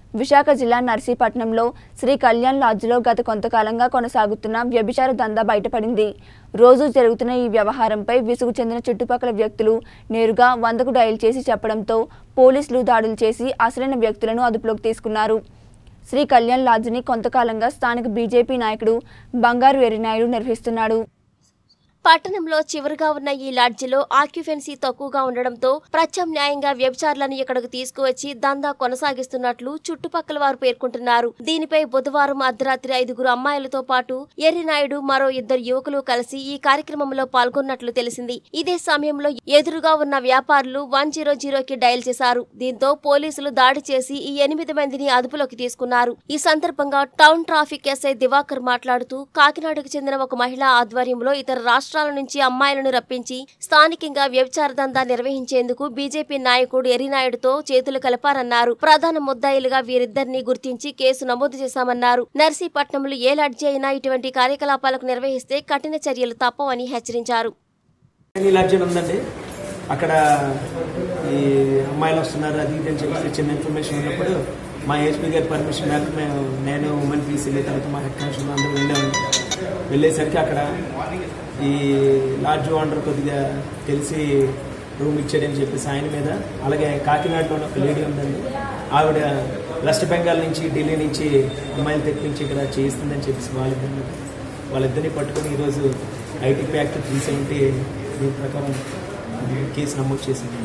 విశాఖ జిల్లా నర్సీపట్నంలో శ్రీ కళ్యాణ్ లాడ్జ్లో గత కొంతకాలంగా కొనసాగుతున్న వ్యభిచార దందా బయటపడింది రోజు జరుగుతున్న ఈ వ్యవహారంపై విసుగు చెందిన చుట్టుపక్కల వ్యక్తులు నేరుగా వందకు డయల్ చేసి చెప్పడంతో పోలీసులు దాడులు చేసి అసలైన వ్యక్తులను అదుపులోకి తీసుకున్నారు శ్రీ కళ్యాణ్ లాడ్జిని కొంతకాలంగా స్థానిక బీజేపీ నాయకుడు బంగారు ఎరినాయుడు నిర్వహిస్తున్నాడు పట్టణంలో చివరిగా ఉన్న ఈ లాడ్జిలో ఆక్యుపెన్సీ తక్కువగా ఉండడంతో ప్రత్యామ్నాయంగా వ్యభిచారులను ఇక్కడకు తీసుకువచ్చి దందా కొనసాగిస్తున్నట్లు చుట్టుపక్కల వారు పేర్కొంటున్నారు దీనిపై బుధవారం అర్ధరాత్రి ఐదుగురు అమ్మాయిలతో పాటు ఎర్రినాయుడు మరో ఇద్దరు యువకులు కలిసి ఈ కార్యక్రమంలో పాల్గొన్నట్లు తెలిసింది ఇదే సమయంలో ఎదురుగా ఉన్న వ్యాపారులు వన్ జీరో జీరోకి డయల్ చేశారు దీంతో పోలీసులు దాడి చేసి ఈ ఎనిమిది మందిని అదుపులోకి తీసుకున్నారు ఈ సందర్భంగా టౌన్ ట్రాఫిక్ ఎస్ఐ దివాకర్ మాట్లాడుతూ కాకినాడకు చెందిన ఒక మహిళ ఆధ్వర్యంలో ఇతర రాష్ట్రాల నుంచి అమ్మాయిలను రప్పించి స్థానికంగా వ్యభిచార దందా నిర్వహించేందుకు బీజేపీ నాయకుడు ఎరినాయుడుతో చేతులు కలపారన్నారు ప్రధాన ముద్దాయిలుగా వీరిద్దరిని గుర్తించి కేసు నమోదు చేశామన్నారు నర్సీపట్నంలో ఏ లడ్జి అయినా ఇటువంటి కార్యకలాపాలకు నిర్వహిస్తే కఠిన చర్యలు తప్పవని హెచ్చరించారు ఈ లాడ్జన్ ఉందండి అక్కడ ఈ అమ్మాయిలు వస్తున్నారు అది ఇది అని చెప్పి చిన్న ఇన్ఫర్మేషన్ ఉన్నప్పుడు మా ఏఎస్పీ గారి పర్మిషన్ మేరకు మేము నేను ఉమెన్ పీస్ వెళ్ళిన తర్వాత మా హెడ్ కానిస్టేబుల్ అందరూ వెళ్ళాము వెళ్ళేసరికి అక్కడ ఈ లాడ్జ్ ఓనర్ కొద్దిగా తెలిసి రూమ్ ఇచ్చాడని చెప్పేసి ఆయన మీద అలాగే కాకినాడలో ఒక లేడీ ఉందండి ఆవిడ వెస్ట్ బెంగాల్ నుంచి ఢిల్లీ నుంచి అమ్మాయిలు తెప్పించి ఇక్కడ చేయిస్తుందని చెప్పేసి వాళ్ళిద్దరిని వాళ్ళిద్దరిని పట్టుకొని ఈరోజు ఐటీ యాక్ట్ త్రీ సెవెంటీ దీని ప్రకారం కేసు నమోదు చేసింది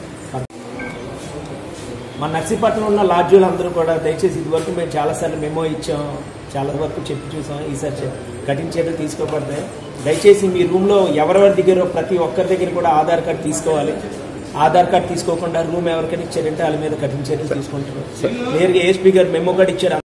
మన నర్సీపట్నం ఉన్న లాడ్జీలు అందరూ కూడా దయచేసి ఇదివరకు మేము చాలాసార్లు మెమో ఇచ్చాం చాలా వరకు చెప్పి చూసాం ఈసారి చె- కఠిన చర్యలు తీసుకోబడతాయి దయచేసి మీ రూమ్లో ఎవరెవరి దగ్గర ప్రతి ఒక్కరి దగ్గర కూడా ఆధార్ కార్డు తీసుకోవాలి ఆధార్ కార్డు తీసుకోకుండా రూమ్ ఎవరికైనా ఇచ్చారంటే వాళ్ళ మీద కఠిన చర్యలు తీసుకుంటారు నేరుగా ఏఎస్పీ గారు మెమో కార్డు ఇచ్చారు